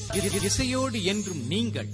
இ- இசையோடு என்றும் நீங்கள்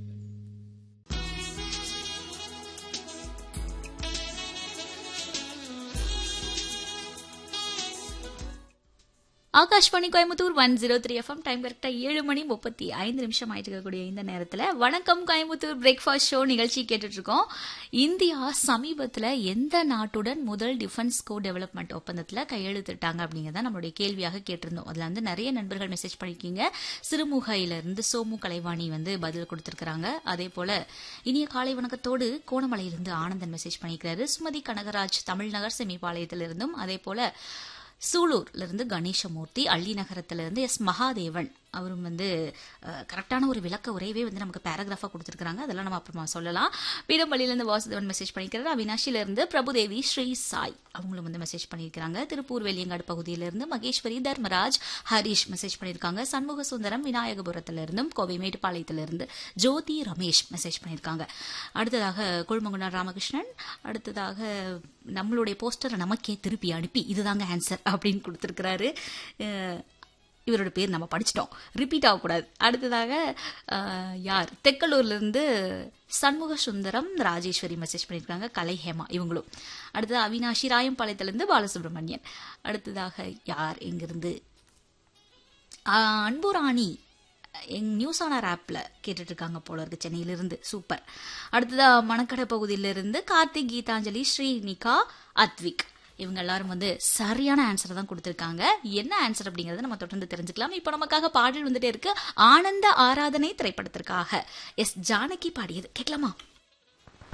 Akashvani Coimbatore one zero three FM time கரெக்டா ஏழு மணி முப்பத்தி ஐந்து நிமிஷம் ஆயிட்டு இருக்கக்கூடிய இந்த நேரத்துல வணக்கம் கோயம்புத்தூர் பிரேக்ஃபாஸ்ட் ஷோ நிகழ்ச்சி கேட்டுட்டு இருக்கோம் இந்தியா சமீபத்துல எந்த நாட்டுடன் முதல் டிஃபென்ஸ் கோ டெவலப்மெண்ட் ஒப்பந்தத்துல கையெழுத்திட்டாங்க அப்படிங்கறத நம்மளுடைய கேள்வியாக கேட்டிருந்தோம் அதுல வந்து நிறைய நண்பர்கள் மெசேஜ் பண்ணிருக்கீங்க சிறுமுகையில இருந்து சோமு கலைவாணி வந்து பதில் கொடுத்திருக்கிறாங்க அதே போல இனிய காலை வணக்கத்தோடு கோணமலையிலிருந்து ஆனந்தன் மெசேஜ் பண்ணியிருக்கிறாரு சுமதி கனகராஜ் தமிழ்நகர் செமிபாளையத்திலிருந்தும் அதே போல சூலூர்ல இருந்து கணேசமூர்த்தி அள்ளி நகரத்துல இருந்து எஸ் மகாதேவன் அவரும் வந்து அஹ், கரெக்டான ஒரு விளக்க உரையவே வந்து நமக்கு பேராகிராஃபா கொடுத்துருக்காங்க அதெல்லாம் நம்ம அப்புறமா சொல்லலாம் வீடம்பள்ளியில இருந்து வாசுதேவன் மெசேஜ் பண்ணிக்கிறாரு அவினாஷில இருந்து பிரபுதேவி ஸ்ரீ சாய் அவங்களும் வந்து மெசேஜ் பண்ணியிருக்காங்க திருப்பூர் வெள்ளியங்காடு பகுதியில இருந்து மகேஸ்வரி தர்மராஜ் ஹரிஷ் மெசேஜ் பண்ணியிருக்காங்க சண்முக சுந்தரம் விநாயகபுரத்துல இருந்தும் கோவை மேட்டுப்பாளையத்துல இருந்து ஜோதி ரமேஷ் மெசேஜ் பண்ணியிருக்காங்க அடுத்ததாக குழுமங்குணர் ராமகிருஷ்ணன் அடுத்ததாக நம்மளுடைய போஸ்டரை நமக்கே திருப்பி அனுப்பி இதுதாங்க ஆன்சர் அப்படின்னு கொடுத்துருக்கிறாரு அஹ், இவரோட பேர் நம்ம படிச்சிட்டோம் ரிப்பீட் ஆகக்கூடாது அடுத்ததாக அஹ், யார் தெக்கலூர்ல இருந்து சண்முக சுந்தரம் ராஜேஸ்வரி மெசேஜ் பண்ணியிருக்காங்க கலை ஹேமா இவங்களும் அடுத்தது அவினாஷி ராயம்பாளையத்திலிருந்து பாலசுப்ரமணியன் அடுத்ததாக யார் எங்கிருந்து ஆஹ், அன்புராணி எங் நியூஸ் ஆனர் ஆப்ல கேட்டுட்டு இருக்காங்க போல இருக்கு சென்னையிலிருந்து சூப்பர் அடுத்ததா மணக்கடை பகுதியிலிருந்து கார்த்திக் கீதாஞ்சலி ஸ்ரீனிகா அத்விக் இவங்க எல்லாரும் வந்து சரியான ஆன்சர் தான் கொடுத்திருக்காங்க என்ன ஆன்சர் அப்படிங்கறத நம்ம தொடர்ந்து தெரிஞ்சுக்கலாம் இப்போ நமக்காக பாடல் வந்துட்டே இருக்கு ஆனந்த ஆராதனை திரைப்படத்திற்காக எஸ் ஜானகி பாடியது கேட்கலாமா